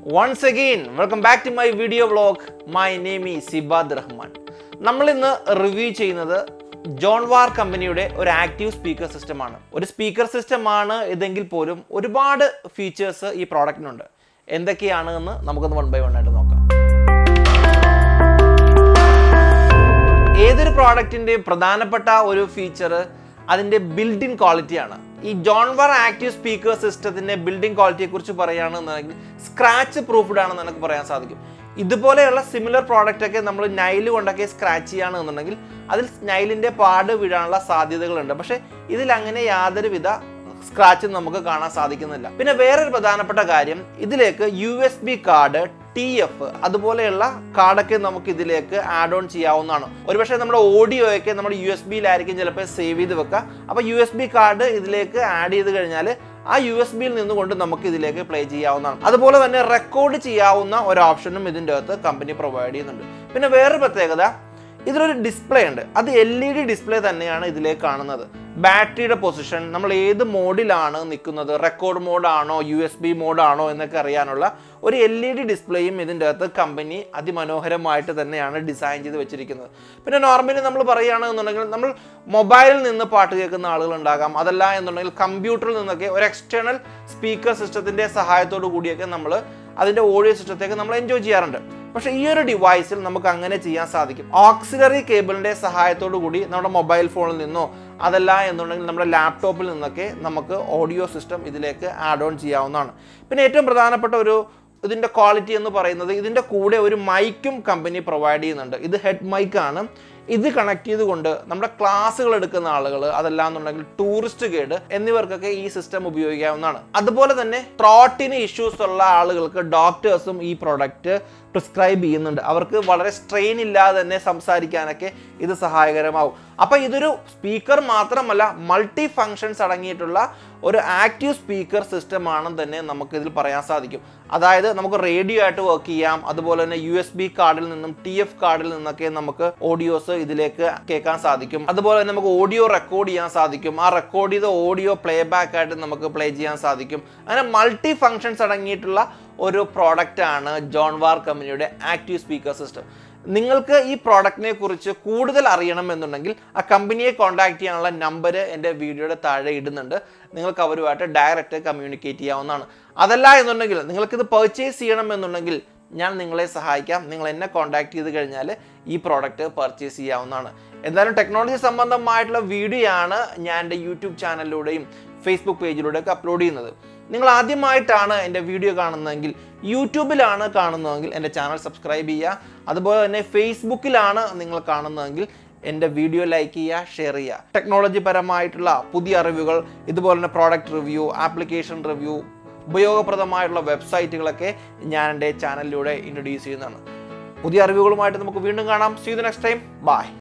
once again welcome back to my video vlog my name ഈ സിബാദ് റഹ്മാൻ നമ്മൾ ഇന്ന് review ചെയ്യുന്നത് ജോൺ വാർ കമ്പനിയുടെ ഒരു ആക്റ്റീവ് സ്പീക്കർ സിസ്റ്റമാണ് ഒരു സ്പീക്കർ സിസ്റ്റമാണ് ഇതെങ്കിൽ പോലും ഒരുപാട് ഫീച്ചേഴ്സ് ഈ പ്രോഡക്റ്റിനുണ്ട് എന്തൊക്കെയാണ് എന്ന് നമുക്കൊന്ന് വൺ ബൈ വൺ ആയിട്ട് നോക്കാം ഏതൊരു പ്രോഡക്റ്റിൻ്റെയും പ്രധാനപ്പെട്ട ഒരു ഫീച്ചർ അതിൻ്റെ ബിൽഡിംഗ് ക്വാളിറ്റിയാണ് ഈ ജോൺവർ ആക്റ്റീവ് സ്പീക്കർ സിസ്റ്റത്തിൻ്റെ ബിൽഡിംഗ് ക്വാളിറ്റിയെ കുറിച്ച് പറയുകയാണെന്നുണ്ടെങ്കിൽ സ്ക്രാച്ച് പ്രൂഫ്ഡ് ആണെന്ന് എനിക്ക് പറയാൻ സാധിക്കും ഇതുപോലെയുള്ള സിമിലർ പ്രോഡക്റ്റ് ഒക്കെ നമ്മൾ നൈല് കൊണ്ടൊക്കെ സ്ക്രാച്ച് ചെയ്യുകയാണെന്നുണ്ടെങ്കിൽ അതിൽ നൈലിൻ്റെ പാട് വീഴാനുള്ള സാധ്യതകളുണ്ട് പക്ഷേ ഇതിൽ അങ്ങനെ യാതൊരുവിധ സ്ക്രാച്ച് നമുക്ക് കാണാൻ സാധിക്കുന്നില്ല പിന്നെ വേറൊരു പ്രധാനപ്പെട്ട കാര്യം ഇതിലേക്ക് U S B card T F അതുപോലെയുള്ള കാർഡൊക്കെ നമുക്ക് ഇതിലേക്ക് ആഡ് ഓൺ ചെയ്യാവുന്നതാണ് ഒരുപക്ഷെ നമ്മുടെ ഓഡിയോ ഒക്കെ നമ്മുടെ യു എസ് ബിയിലായിരിക്കും ചിലപ്പോൾ സേവ് ചെയ്ത് വെക്കുക അപ്പോൾ യു എസ് ബി കാർഡ് ഇതിലേക്ക് ആഡ് ചെയ്ത് കഴിഞ്ഞാൽ ആ യു എസ് ബിയിൽ നിന്നുകൊണ്ട് നമുക്ക് ഇതിലേക്ക് പ്ലേ ചെയ്യാവുന്നതാണ് അതുപോലെ തന്നെ റെക്കോർഡ് ചെയ്യാവുന്ന ഒരു ഓപ്ഷനും ഇതിൻ്റെ അകത്ത് കമ്പനി പ്രൊവൈഡ് ചെയ്യുന്നുണ്ട് പിന്നെ വേറൊരു പ്രത്യേകത ഇതിലൊരു ഡിസ്പ്ലേ ഉണ്ട് അത് എൽ ഇ ഡി ഡിസ്പ്ലേ തന്നെയാണ് ഇതിലേക്ക് കാണുന്നത് ബാറ്ററിയുടെ പൊസിഷൻ നമ്മൾ ഏത് മോഡിലാണ് നിൽക്കുന്നത് റെക്കോർഡ് മോഡാണോ യു എസ് ബി മോഡാണോ എന്നൊക്കെ അറിയാനുള്ള ഒരു എൽ ഇ ഡി ഡിസ്പ്ലേയും ഇതിൻ്റെ അകത്ത് കമ്പനി അതിമനോഹരമായിട്ട് തന്നെയാണ് ഡിസൈൻ ചെയ്ത് വെച്ചിരിക്കുന്നത് പിന്നെ നോർമലി നമ്മൾ പറയുകയാണെന്നുണ്ടെങ്കിൽ നമ്മൾ മൊബൈലിൽ നിന്ന് പാട്ട് കേൾക്കുന്ന ആളുകൾ ഉണ്ടാകാം അതല്ല എന്നുണ്ടെങ്കിൽ കമ്പ്യൂട്ടറിൽ നിന്നൊക്കെ ഒരു എക്സ്റ്റേണൽ സ്പീക്കർ സിസ്റ്റത്തിൻ്റെ സഹായത്തോടു കൂടിയൊക്കെ നമ്മൾ അതിൻ്റെ ഓഡിയോ സിസ്റ്റത്തേക്ക് നമ്മൾ എൻജോയ് ചെയ്യാറുണ്ട് പക്ഷേ ഈ ഒരു ഡിവൈസിൽ നമുക്ക് അങ്ങനെ ചെയ്യാൻ സാധിക്കും ഓക്സിലറി കേബിളിന്റെ സഹായത്തോടു കൂടി നമ്മുടെ മൊബൈൽ ഫോണിൽ നിന്നോ അതല്ല എന്നുണ്ടെങ്കിൽ നമ്മുടെ ലാപ്ടോപ്പിൽ നിന്നൊക്കെ നമുക്ക് ഓഡിയോ സിസ്റ്റം ഇതിലേക്ക് ആഡ് ഓൺ ചെയ്യാവുന്നതാണ് പിന്നെ ഏറ്റവും പ്രധാനപ്പെട്ട ഒരു ഇതിൻ്റെ ക്വാളിറ്റി എന്ന് പറയുന്നത് ഇതിൻ്റെ കൂടെ ഒരു മൈക്കും കമ്പനി പ്രൊവൈഡ് ചെയ്യുന്നുണ്ട് ഇത് ഹെഡ് മൈക്കാണ് ഇത് കണക്ട് ചെയ്തുകൊണ്ട് നമ്മുടെ ക്ലാസ്സുകൾ എടുക്കുന്ന ആളുകൾ അതല്ലാന്നുണ്ടെങ്കിൽ ടൂറിസ്റ്റ് ഗൈഡ് എന്നിവർക്കൊക്കെ ഈ സിസ്റ്റം ഉപയോഗിക്കാവുന്നതാണ് അതുപോലെ തന്നെ ത്രോട്ടിന് ഇഷ്യൂസ് ഉള്ള ആളുകൾക്ക് ഡോക്ടേഴ്സും ഈ പ്രൊഡക്റ്റ് പ്രിസ്ക്രൈബ് ചെയ്യുന്നുണ്ട് അവർക്ക് വളരെ സ്ട്രെയിൻ ഇല്ലാതെ തന്നെ സംസാരിക്കാനൊക്കെ ഇത് സഹായകരമാവും അപ്പോൾ ഇതൊരു സ്പീക്കർ മാത്രമല്ല മൾട്ടി ഫങ്ഷൻസ് അടങ്ങിയിട്ടുള്ള ഒരു ആക്റ്റീവ് സ്പീക്കർ സിസ്റ്റം ആണെന്ന് തന്നെ നമുക്ക് ഇതിൽ പറയാൻ സാധിക്കും അതായത് നമുക്ക് റേഡിയോ ആയിട്ട് വർക്ക് ചെയ്യാം അതുപോലെ തന്നെ യു എസ് ബി കാർഡിൽ നിന്നും ടി എഫ് കാർഡിൽ നിന്നൊക്കെ നമുക്ക് ഓഡിയോസ് ഇതിലേക്ക് കേൾക്കാൻ സാധിക്കും അതുപോലെ തന്നെ നമുക്ക് ഓഡിയോ റെക്കോർഡ് ചെയ്യാൻ സാധിക്കും ആ റെക്കോർഡ് ചെയ്ത ഓഡിയോ പ്ലേ ബാക്ക് ആയിട്ട് നമുക്ക് പ്ലേ ചെയ്യാൻ സാധിക്കും അങ്ങനെ മൾട്ടി ഫങ്ഷൻസ് അടങ്ങിയിട്ടുള്ള ഒരു പ്രോഡക്റ്റ് ആണ് ജോൺ വാർ കമ്പനിയുടെ ആക്റ്റീവ് സ്പീക്കർ സിസ്റ്റം നിങ്ങൾക്ക് ഈ പ്രോഡക്റ്റിനെ കുറിച്ച് കൂടുതൽ അറിയണമെന്നുണ്ടെങ്കിൽ ആ കമ്പനിയെ കോൺടാക്ട് ചെയ്യാനുള്ള നമ്പർ എൻ്റെ വീഡിയോയുടെ താഴെ ഇടുന്നുണ്ട് നിങ്ങൾക്ക് അവരുമായിട്ട് ഡയറക്റ്റ് കമ്മ്യൂണിക്കേറ്റ് ചെയ്യാവുന്നതാണ് അതല്ല എന്നുണ്ടെങ്കിൽ നിങ്ങൾക്കിത് പർച്ചേസ് ചെയ്യണമെന്നുണ്ടെങ്കിൽ ഞാൻ നിങ്ങളെ സഹായിക്കാം നിങ്ങൾ എന്നെ കോൺടാക്ട് ചെയ്ത് കഴിഞ്ഞാൽ ഈ പ്രോഡക്റ്റ് പർച്ചേസ് ചെയ്യാവുന്നതാണ് എന്തായാലും ടെക്നോളജി സംബന്ധമായിട്ടുള്ള വീഡിയോ ആണ് ഞാൻ എൻ്റെ യൂട്യൂബ് ചാനലിലൂടെയും ഫേസ്ബുക്ക് പേജിലൂടെയൊക്കെ അപ്ലോഡ് ചെയ്യുന്നത് നിങ്ങൾ ആദ്യമായിട്ടാണ് എൻ്റെ വീഡിയോ കാണുന്നതെങ്കിൽ യൂട്യൂബിലാണ് കാണുന്നതെങ്കിൽ എൻ്റെ ചാനൽ സബ്സ്ക്രൈബ് ചെയ്യുക അതുപോലെ തന്നെ ഫേസ്ബുക്കിലാണ് നിങ്ങൾ കാണുന്നതെങ്കിൽ എൻ്റെ വീഡിയോ ലൈക്ക് ചെയ്യുക ഷെയർ ചെയ്യുക ടെക്നോളജി പരമായിട്ടുള്ള പുതിയ അറിവുകൾ ഇതുപോലെ തന്നെ പ്രോഡക്റ്റ് റിവ്യൂ ആപ്ലിക്കേഷൻ റിവ്യൂ ഉപയോഗപ്രദമായിട്ടുള്ള വെബ്സൈറ്റുകളൊക്കെ ഞാൻ എൻ്റെ ചാനലിലൂടെ ഇൻട്രൊഡ്യൂസ് ചെയ്യുന്നതാണ് പുതിയ അറിവുകളുമായിട്ട് നമുക്ക് വീണ്ടും കാണാം see the next time by